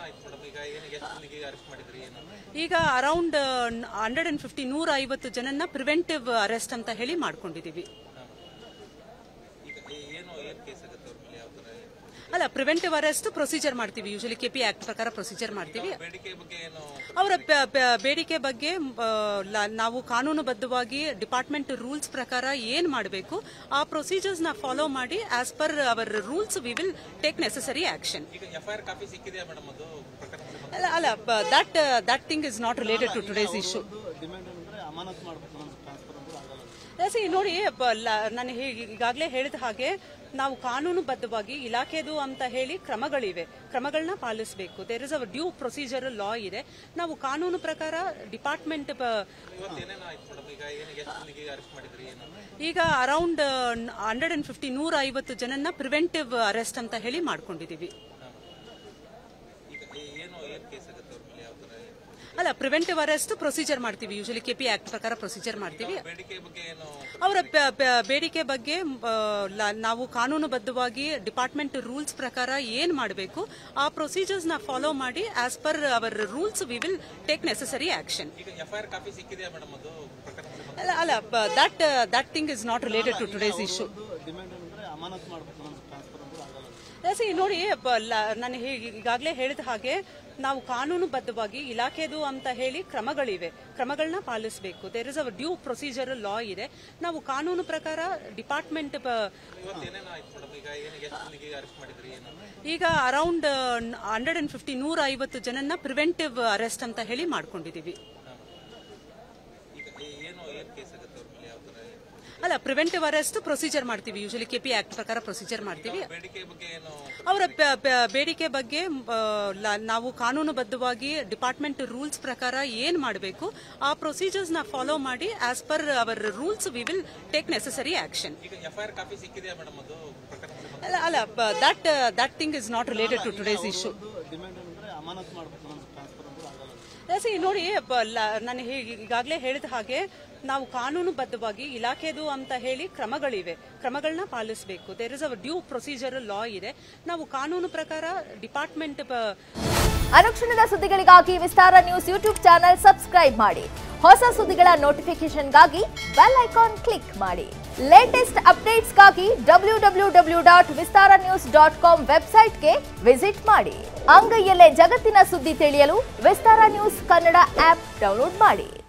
ಆಯ್ತು ಮೇಡಮ್ ಈಗ ಏನು ಎಷ್ಟು ಮಂದಿಗೆ ಅರೆಸ್ಟ್ ಮಾಡಿದ್ರಿ ಏನು ಈಗ ಅರೌಂಡ್ ಹಂಡ್ರೆಡ್ ಅಂಡ್ ಫಿಫ್ಟಿ ನೂರ ಐವತ್ತು ಜನನ್ನ ಪ್ರಿವೆಂಟಿವ್ ಅರೆಸ್ಟ್ ಅಂತ ಹೇಳಿ ಮಾಡ್ಕೊಂಡಿದೀವಿ ಈಗ ಏನು ಏನು ಕೇಸ್ ಆಗುತ್ತೆ ಅವ್ರ ಮೇಲೆ ಯಾವ ಥರ ಅಲ್ಲ ಪ್ರಿವೆಂಟಿವ್ ಅರೆಸ್ಟ್ ಪ್ರೊಸೀಜರ್ ಮಾಡ್ತೀವಿ ಯೂಶಲಿ ಕೆಪಿ ಆಕ್ಟ್ ಪ್ರಕಾರ ಪ್ರೊಸೀಜರ್ ಮಾಡ್ತೀವಿ ಬೇಡಿಕೆ ಬಗ್ಗೆ ಏನು ಅವರ ಬ- ಬ- ಬೇಡಿಕೆ ಬಗ್ಗೆ ಆ, ಲ- ನಾವು ಕಾನೂನುಬದ್ಧವಾಗಿ ಡಿಪಾರ್ಟ್ಮೆಂಟ್ ರೂಲ್ಸ್ ಪ್ರಕಾರ ಏನ್ ಮಾಡಬೇಕು ಆ ಪ್ರೊಸೀಜರ್ಸ್ ನ ಫಾಲೋ ಮಾಡಿ as per our rules we will take necessary action ಈಗ ಎಫ್ ಐ ಆರ್ ಕಾಪಿ ಸಿಕ್ಕಿದೆಯಾ ಮೇಡಮ್ ಅದು ಪ್ರಕರಣ ಸಂಬಂಧ ಅಲ್ಲ ಅಲ್ಲ that that thing is not related to today's issue demand ಏನಂದ್ರೆ ಅಮಾನತ್ ಮಾಡ್ಬೇಕು ನಮ್ಮ ಟ್ರಾನ್ಸ್ಫರ್ ಅಂದ್ರೆ ಆಗಲ್ಲ ಸಿ ನೋಡಿ ಬ- ಲ- ನಾನು ಈಗಾಗಲೇ ಹೇಳಿದ ಹಾಗೆ ನಾವು ಕಾನೂನುಬದ್ಧವಾಗಿ ಇಲಾಖೆದು ಅಂತ ಹೇಳಿ ಕ್ರಮಗಳಿವೆ ಕ್ರಮಗಳನ್ನ ಪಾಲಿಸಬೇಕು there is our due procedure law ಇದೆ ನಾವು ಕಾನೂನು ಪ್ರಕಾರ ಡಿಪಾರ್ಟ್ಮೆಂಟ್ ಇವತ್ತೇನೇನು ಆಯ್ತು ಮೇಡಮ್ ಈಗ ಏನು ಎಷ್ಟು ಮಂದಿಗೆ ಅರೆಸ್ಟ್ ಮಾಡಿದ್ರಿ ಏನು ಈಗ ಅರೌಂಡ್ ಹಂಡ್ರೆಡ್ ಅಂಡ್ ಫಿಫ್ಟಿ ನೂರ ಐವತ್ತು ಜನನ್ನ ಪ್ರಿವೆಂಟಿವ್ ಅರೆಸ್ಟ್ ಅಂತ ಹೇಳಿ ಮಾಡ್ಕೊಂಡಿದೀವಿ ಈಗ ಏನು ಏನು ಕೇಸ್ ಆಗುತ್ತೆ ಅವ್ರ ಮೇಲೆ ಯಾವ ಥರ ಅಲ್ಲ ಪ್ರಿವೆಂಟಿವ್ ಅರೆಸ್ಟ್ ಪ್ರೊಸೀಜರ್ ಮಾಡ್ತೀವಿ ಯೂಶಲಿ ಕೆಪಿ ಆಕ್ಟ್ ಪ್ರಕಾರ ಪ್ರೊಸೀಜರ್ ಮಾಡ್ತೀವಿ ಬೇಡಿಕೆ ಬಗ್ಗೆ ಏನು ಅವರ ಬ- ಬ- ಬೇಡಿಕೆ ಬಗ್ಗೆ ಆ, ಲ- ನಾವು ಕಾನೂನುಬದ್ಧವಾಗಿ ಡಿಪಾರ್ಟ್ಮೆಂಟ್ ರೂಲ್ಸ್ ಪ್ರಕಾರ ಏನ್ ಮಾಡಬೇಕು ಆ ಪ್ರೊಸೀಜರ್ಸ್ ನ ಫಾಲೋ ಮಾಡಿ as per our rules we will take necessary action ಈಗ ಎಫ್ ಐ ಆರ್ ಕಾಪಿ ಸಿಕ್ಕಿದೆಯಾ ಮೇಡಮ್ ಅದು ಪ್ರಕರಣ ಸಂಬಂಧ ಅಲ್ಲ ಅಲ್ಲ that that thing is not related to today's issue demand ಏನಂದ್ರೆ ಅಮಾನತ್ ಮಾಡ್ಬೇಕು ನಮ್ಮ ಟ್ರಾನ್ಸ್ಫರ್ ಅಂದ್ರೆ ಆಗಲ್ಲ ಸಿ ನೋಡಿ ಬ- ಲ- ನಾನು ಈಗಾಗಲೇ ಹೇಳಿದ ಹಾಗೆ ನಾವು ಕಾನೂನುಬದ್ಧವಾಗಿ ಇಲಾಖೆದು ಅಂತ ಹೇಳಿ ಕ್ರಮಗಳಿವೆ ಕ್ರಮಗಳನ್ನ ಪಾಲಿಸಬೇಕು there is our due procedure law ಇದೆ ನಾವು ಕಾನೂನು ಪ್ರಕಾರ ಡಿಪಾರ್ಟ್ಮೆಂಟ್ ಇವತ್ತೇನೇನು ಆಯ್ತು ಮೇಡಮ್ ಈಗ ಏನು ಎಷ್ಟು ಮಂದಿಗೆ ಅರೆಸ್ಟ್ ಮಾಡಿದ್ರಿ ಏನು ಈಗ ಅರೌಂಡ್ ಹಂಡ್ರೆಡ್ ಅಂಡ್ ಫಿಫ್ಟಿ ನೂರ ಐವತ್ತು ಜನನ್ನ ಪ್ರಿವೆಂಟಿವ್ ಅರೆಸ್ಟ್ ಅಂತ ಹೇಳಿ ಮಾಡ್ಕೊಂಡಿದೀವಿ ಈಗ ಏನು ಏನು ಕೇಸ್ ಆಗುತ್ತೆ ಅವ್ರ ಮೇಲೆ ಯಾವ ಥರ ಅಲ್ಲ ಪ್ರಿವೆಂಟಿವ್ ಅರೆಸ್ಟ್ ಪ್ರೊಸೀಜರ್ ಮಾಡ್ತೀವಿ ಯೂಶಲಿ ಕೆಪಿ ಆಕ್ಟ್ ಪ್ರಕಾರ ಪ್ರೊಸೀಜರ್ ಮಾಡ್ತೀವಿ ಬೇಡಿಕೆ ಬಗ್ಗೆ ಏನು ಅವರ ಬ- ಬ- ಬೇಡಿಕೆ ಬಗ್ಗೆ ಆ, ಲ- ನಾವು ಕಾನೂನುಬದ್ಧವಾಗಿ ಡಿಪಾರ್ಟ್ಮೆಂಟ್ ರೂಲ್ಸ್ ಪ್ರಕಾರ ಏನ್ ಮಾಡಬೇಕು ಆ ಪ್ರೊಸೀಜರ್ಸ್ ನ ಫಾಲೋ ಮಾಡಿ as per our rules we will take necessary action ಈಗ ಎಫ್ ಐ ಆರ್ ಕಾಪಿ ಸಿಕ್ಕಿದೆಯಾ ಮೇಡಮ್ ಅದು ಪ್ರಕರಣ ಸಂಬಂಧ ಅಲ್ಲ ಅಲ್ಲ that that thing is not related to today's issue demand ಏನಂದ್ರೆ ಅಮಾನತ್ ಮಾಡ್ಬೇಕು ನಮ್ಮ ಟ್ರಾನ್ಸ್ಫರ್ ಅಂದ್ರೆ ಆಗಲ್ಲ ಸಿ ನೋಡಿ ಬ- ಲ- ನಾನು ಈಗಾಗಲೇ ಹೇಳಿದ ಹಾಗೆ ನಾವು ಕಾನೂನುಬದ್ಧವಾಗಿ ಇಲಾಖೆದು ಅಂತ ಹೇಳಿ ಕ್ರಮಗಳಿವೆ ಕ್ರಮಗಳನ್ನ ಪಾಲಿಸಬೇಕು there is our due procedure law ಇದೆ ನಾವು ಕಾನೂನು ಪ್ರಕಾರ ಡಿಪಾರ್ಟ್ಮೆಂಟ್ ಅನುಕ್ಷಣದ ಸುದ್ದಿಗಳಿಗಾಗಿ Vistara news YouTube channel subscribe ಮಾಡಿ ಹೊಸ ಸುದ್ದಿಗಳ ನೋಟಿಫಿಕೇಶನ್ಗಾಗಿ ಬೆಲ್ ಐಕಾನ್ ಕ್ಲಿಕ್ ಮಾಡಿ ಲೇಟೆಸ್ಟ್ ಅಪ್ಡೇಟ್ಸ್ಗಾಗಿ W W W dot Vistara news dot com ವೆಬ್ಸೈಟ್ಗೆ ವಿಸಿಟ್ ಮಾಡಿ ಅಂಗೈಯಲ್ಲೇ ಜಗತ್ತಿನ ಸುದ್ದಿ ತಿಳಿಯಲು Vistara news Kannada app download ಮಾಡಿ